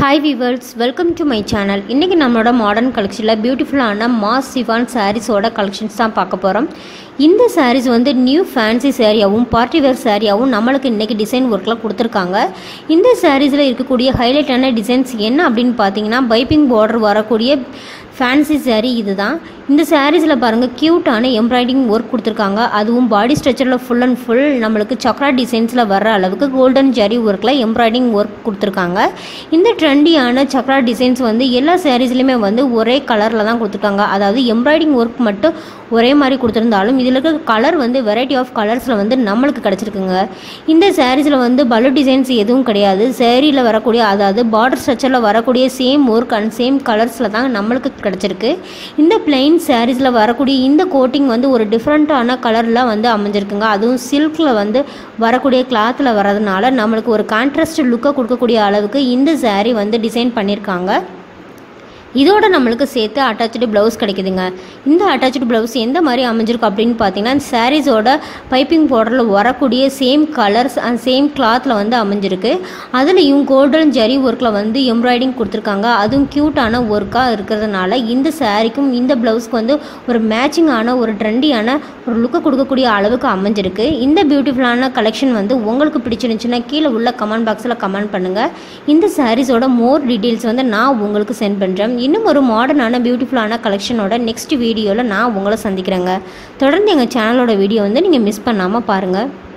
hi viewers welcome to my channel இன்றைக்கி நம்மளோட modern கலெக்ஷனில் பியூட்டிஃபுல்லான மாஸ் சிவான் சாரீஸோட கலெக்ஷன்ஸ் தான் பார்க்க போகிறோம் இந்த சாரீஸ் வந்து நியூ ஃபேன்சி சாரியாகவும் பார்ட்டி வேர் சாரியாகவும் நம்மளுக்கு இன்றைக்கி டிசைன் ஒர்க்கில் கொடுத்துருக்காங்க இந்த சாரீஸில் இருக்கக்கூடிய ஹைலைட்டான டிசைன்ஸ் என்ன அப்படின்னு பார்த்தீங்கன்னா பைப்பிங் பார்டர் வரக்கூடிய ஃபேன்சி saree இதுதான் இந்த சாரீஸில் பாருங்கள் க்யூட்டான எம்ப்ராய்டிங் ஒர்க் கொடுத்துருக்காங்க அதுவும் பாடி ஸ்ட்ரக்சரில் ஃபுல் அண்ட் ஃபுல் நம்மளுக்கு சக்ரா டிசைன்ஸில் வர அளவுக்கு கோல்டன் ஜரி ஒர்க்கில் எம்ப்ராய்டிங் ஒர்க் கொடுத்துருக்காங்க இந்த ட்ரெண்டியான சக்ரா டிசைன்ஸ் வந்து எல்லா சாரீஸ்லையுமே வந்து ஒரே கலரில் தான் கொடுத்துருக்காங்க அதாவது எம்ப்ராய்டிங் ஒர்க் மட்டும் ஒரே மாதிரி கொடுத்துருந்தாலும் இதில் இருக்க கலர் வந்து வெரைட்டி ஆஃப் கலர்ஸில் வந்து நம்மளுக்கு கிடச்சிருக்குங்க இந்த சாரீஸில் வந்து பலு டிசைன்ஸ் எதுவும் கிடையாது சேரீயில் வரக்கூடிய அதாவது பார்டர் ஸ்ட்ரக்சரில் வரக்கூடிய சேம் ஒர்க் அண்ட் சேம் கலர்ஸில் தான் நம்மளுக்கு கிடச்சிருக்கு இந்த பிளெயின் சாரீஸில் வரக்கூடிய இந்த கோட்டிங் வந்து ஒரு டிஃப்ரெண்ட்டான கலரில் வந்து அமைஞ்சிருக்குங்க அதுவும் சில்கில் வந்து வரக்கூடிய கிளாத்தில் வரதுனால நம்மளுக்கு ஒரு கான்ட்ராஸ்ட் லுக்கை கொடுக்கக்கூடிய அளவுக்கு இந்த saree வந்து டிசைன் பண்ணியிருக்காங்க இதோட நம்மளுக்கு சேர்த்து அட்டாச்சு ப்ளவுஸ் கிடைக்குதுங்க இந்த அட்டாச்சு ப்ளவுஸ் எந்த மாதிரி அமைஞ்சிருக்கு அப்படின்னு பார்த்தீங்கன்னா சாரீஸோட பைப்பிங் பார்டரில் வரக்கூடிய சேம் கலர்ஸ் அண்ட் சேம் கிளாத்தில் வந்து அமைஞ்சிருக்கு அதுலேயும் கோல்டன் ஜரி ஒர்க்கில் வந்து எம்ப்ராய்டிங் கொடுத்துருக்காங்க அதுவும் க்யூட்டான ஒர்க்காக இருக்கிறதுனால இந்த சாரீக்கும் இந்த ப்ளவுஸ்க்கு வந்து ஒரு மேட்சிங்கான ஒரு ட்ரெண்டியான ஒரு லுக்கை கொடுக்கக்கூடிய அளவுக்கு அமைஞ்சிருக்கு இந்த பியூட்டிஃபுல்லான கலெக்ஷன் வந்து உங்களுக்கு பிடிச்சிருந்துச்சுன்னா கீழே உள்ள கமெண்ட் பாக்ஸில் கமெண்ட் பண்ணுங்கள் இந்த சாரீஸோட மோர் டீட்டெயில்ஸ் வந்து நான் உங்களுக்கு சென்ட் பண்ணுறேன் இன்னும் ஒரு மாடர்னான பியூட்டிஃபுல்லான கலெக்ஷனோட நெக்ஸ்ட் வீடியோவில் நான் உங்களை சந்திக்கிறேங்க தொடர்ந்து எங்கள் சேனலோட வீடியோ வந்து நீங்கள் மிஸ் பண்ணாமல் பாருங்கள்